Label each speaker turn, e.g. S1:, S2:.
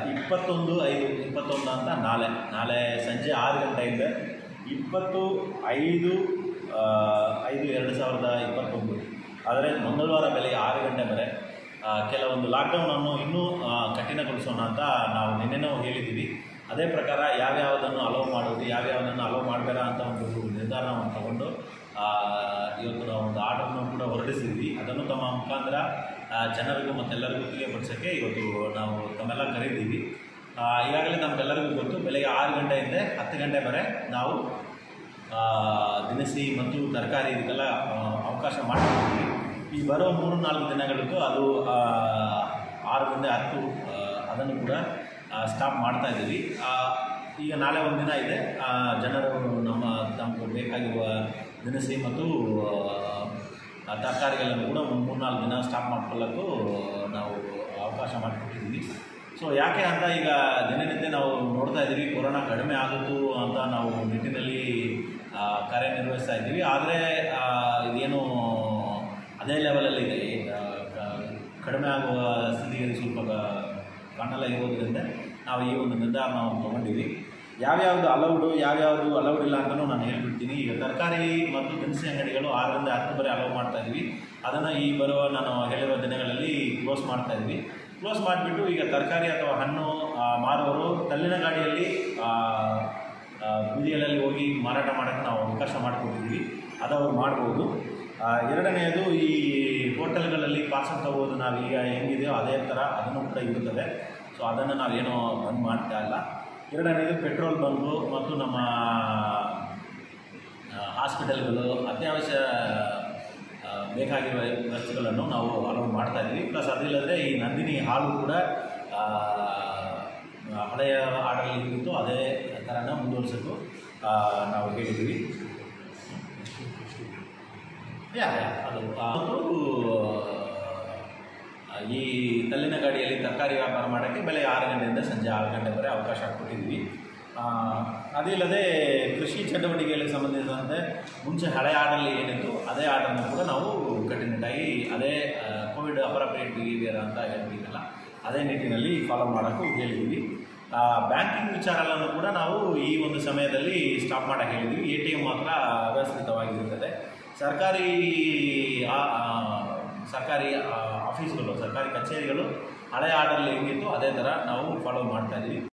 S1: ಇಪ್ಪತ್ತೊಂದು ಐದು ಇಪ್ಪತ್ತೊಂದು ಅಂತ ನಾಳೆ ನಾಳೆ ಸಂಜೆ ಆರು ಗಂಟೆಯಿಂದ ಇಪ್ಪತ್ತು ಐದು ಆ, ಐದು ಎರಡು ಸಾವಿರದ ಇಪ್ಪತ್ತೊಂದು ಆದರೆ ಮಂಗಳವಾರ ಬೆಳಗ್ಗೆ ಆರು ಗಂಟೆ ವರೆ ಆ, ಕೆಲವೊಂದು ಲಾಕ್ಡೌನನ್ನು ಇನ್ನೂ ಆ, ಕಠಿಣಗೊಳಿಸೋಣ ಅಂತ ನಾವು ನಿನ್ನೆನೂ ಹೇಳಿದ್ದೀವಿ ಅದೇ ಪ್ರಕಾರ ಯಾವ್ಯಾವುದನ್ನು ಅಲೋ ಮಾಡೋದು ಯಾವ್ಯಾವುದನ್ನು ಅಲೋ ಮಾಡಬೇಡ ಅಂತ ಒಂದು ನಿರ್ಧಾರವನ್ನು ತಗೊಂಡು ಆ, ಇವತ್ತು ನಾವು ಒಂದು ಆರ್ಡರ್ನ ಕೂಡ ಹೊರಡಿಸಿದ್ವಿ ಅದನ್ನು ತಮ್ಮ ಮುಖಾಂತರ ಆ, ಜನರಿಗೂ ಮತ್ತೆಲ್ಲರಿಗೂ ತಿಳಿಯಪಡಿಸೋಕ್ಕೆ ಇವತ್ತು ನಾವು ತಮ್ಮೆಲ್ಲ ಕರೀತೀವಿ ಆ, ಈಗಾಗಲೇ ನಮಗೆಲ್ಲರಿಗೂ ಗೊತ್ತು ಬೆಳಗ್ಗೆ ಆರು ಗಂಟೆಯಿಂದ ಹತ್ತು ಗಂಟೆ ವರೆ ನಾವು ಆ, ದಿನಸಿ ಮತ್ತು ತರಕಾರಿ ಇದಕ್ಕೆಲ್ಲ ಆ, ಅವಕಾಶ ಮಾಡಿಕೊಡ್ತೀವಿ ಈ ಬರೋ ಮೂರು ನಾಲ್ಕು ದಿನಗಳಿಗೂ ಅದು ಆ, ಆರರಿಂದ ಹತ್ತು ಆ, ಅದನ್ನು ಕೂಡ ಸ್ಟಾಪ್ ಮಾಡ್ತಾ ಇದ್ದೀವಿ ಆ, ಈಗ ನಾಳೆ ಒಂದು ದಿನ ಇದೆ ಆ, ಜನರು ನಮ್ಮ ನಮಗೆ ಬೇಕಾಗಿರುವ ದಿನಸಿ ಮತ್ತು ಆ, ತರಕಾರಿಗಳನ್ನು ಕೂಡ ಒಂದು ಮೂರು ನಾಲ್ಕು ದಿನ ಸ್ಟಾಪ್ ಮಾಡ್ಕೊಳ್ಳೋಕ್ಕೂ ನಾವು ಅವಕಾಶ ಮಾಡಿಕೊಟ್ಟಿದ್ದೀವಿ ಸೊ ಯಾಕೆ ಅಂತ ಈಗ ದಿನನಿತ್ಯ ನಾವು ನೋಡ್ತಾ ಇದ್ದೀವಿ ಕೊರೋನಾ ಕಡಿಮೆ ಆಗುತ್ತು ಅಂತ ನಾವು ನಿಟ್ಟಿನಲ್ಲಿ ಆ, ಕಾರ್ಯನಿರ್ವಹಿಸ್ತಾ ಇದ್ದೀವಿ ಆದರೆ ಆ, ಇದೇನು ಅದೇ ಲೆವೆಲಲ್ಲಿ ಇದೆ ಆ, ಕ- ಕಡಿಮೆ ಆಗುವ ಸ್ಥಿತಿಗೆ ಸ್ವಲ್ಪ ಕ- ಕಾಣಲ್ಲ ಇರೋದ್ರಿಂದ ನಾವು ಈ ಒಂದು ನಿರ್ಧಾರ ನಾವು ತೊಗೊಂಡಿವಿ ಯಾವ್ಯಾವುದು ಅಲೌಡು ಯಾವ್ಯಾವುದು ಅಲೌಡ್ ಇಲ್ಲ ಅಂತಲೂ ನಾನು ಹೇಳ್ಬಿಡ್ತೀನಿ ಈಗ ತರಕಾರಿ ಮತ್ತು ದಿನಸಿ ಅಂಗಡಿಗಳು ಆರರಿಂದ ಹತ್ತು ಬರೀ ಅಲೌ ಮಾಡ್ತಾ ಇದ್ವಿ ಅದನ್ನು ಈ ಬರುವ ನಾನು ಹೇಳಿರುವ ದಿನಗಳಲ್ಲಿ ಕ್ಲೋಸ್ ಮಾಡ್ತಾ ಇದ್ವಿ ಕ್ಲೋಸ್ ಮಾಡಿಬಿಟ್ಟು ಈಗ ತರಕಾರಿ ಅಥವಾ ಹಣ್ಣು ಆ, ಮಾರುವವರು ಕಲ್ಲಿನ ಗಾಡಿಯಲ್ಲಿ ಆ, ಆ, ಬೀದಿಗಳಲ್ಲಿ ಹೋಗಿ ಮಾರಾಟ ಮಾಡೋಕ್ಕೆ ನಾವು ಅವಕಾಶ ಮಾಡಿಕೊಟ್ಟಿದ್ದೀವಿ ಅದು ಅವ್ರು ಮಾಡ್ಬೋದು ಆ, ಎರಡನೆಯದು ಈ ಹೋಟೆಲ್ಗಳಲ್ಲಿ ಪಾರ್ಸಲ್ ತಗೋದು ನಾವು ಈಗ ಹೆಂಗಿದೆಯೋ ಅದೇ ಥರ ಅದನ್ನು ಕೂಡ ಇರುತ್ತದೆ ಸೊ ಅದನ್ನು ನಾವೇನೋ ಬಂದ್ ಮಾಡ್ತಾ ಇಲ್ಲ ಎರಡನೇದು ಪೆಟ್ರೋಲ್ ಬಂಕು ಮತ್ತು ನಮ್ಮ ಆ, ಹಾಸ್ಪಿಟಲ್ಗಳು ಅತ್ಯವಶ್ಯ ಆ, ಬೇಕಾಗಿರುವ ವಸ್ತುಗಳನ್ನು ನಾವು ಅಲೌ ಮಾಡ್ತಾ ಇದ್ದೀವಿ ಪ್ಲಸ್ ಅದಿಲ್ಲದೆ ಈ ನಂದಿನಿ ಹಾಲು ಕೂಡ ಆ, ಹಳೆಯ ಆರ್ಡರ್ ಇತ್ತು ಅದೇ ಥರನ ಮುಂದುವರಿಸೋದು ಆ, ನಾವು ಹೇಳಿದ್ದೀವಿ ಯಾ ಯಾ, ಅದು ಆ, ಮತ್ತು ಆ, ಈ ಕಲ್ಲಿನ ಗಾಡಿಯಲ್ಲಿ ತರಕಾರಿ ವ್ಯಾಪಾರ ಮಾಡೋಕ್ಕೆ ಬೆಳಗ್ಗೆ ಆರು ಗಂಟೆಯಿಂದ ಸಂಜೆ ಆರು ಗಂಟೆವರೆಗೆ ಅವಕಾಶ ಕೊಟ್ಟಿದ್ವಿ ಆ, ಅದಿಲ್ಲದೆ ಕೃಷಿ ಚಟುವಟಿಕೆಗಳಿಗೆ ಸಂಬಂಧಿಸಿದಂತೆ ಮುಂಚೆ ಹಳೆ ಆರ್ಡಲ್ಲಿ ಏನಿತ್ತು ಅದೇ ಆರ್ಡರ್ನ ಕೂಡ ನಾವು ಕಟ್ಟುನಿಟ್ಟಾಗಿ ಅದೇ ಕೋವಿಡ್ ಅಪರಾಪ್ರಿಯೇಟ್ ಬಿಹೇವಿಯರ್ ಅಂತ ಹೇಳ್ತೀವಲ್ಲ ಅದೇ ನಿಟ್ಟಿನಲ್ಲಿ ಫಾಲೋ ಮಾಡೋಕ್ಕೂ ಹೇಳಿದ್ದೀವಿ ಬ್ಯಾಂಕಿಂಗ್ ವಿಚಾರಗಳನ್ನು ಕೂಡ ನಾವು ಈ ಒಂದು ಸಮಯದಲ್ಲಿ ಸ್ಟಾಪ್ ಮಾಡೋಕ್ಕೆ ಹೇಳಿದ್ವಿ ಎ ಟಿ ಎಮ್ ಮಾತ್ರ ವ್ಯವಸ್ಥಿತವಾಗಿರುತ್ತದೆ ಸರ್ಕಾರಿ ಆ- ಆ, ಸರ್ಕಾರಿ ಆ, ಆಫೀಸ್ಗಳು ಸರ್ಕಾರಿ ಕಚೇರಿಗಳು ಹಳೆ ಆರ್ಡರ್ಲಿ ಹೆಂಗಿತ್ತು ಅದೇ ಥರ ನಾವು ಫಾಲೋ ಮಾಡ್ತಾ ಇದ್ದೀವಿ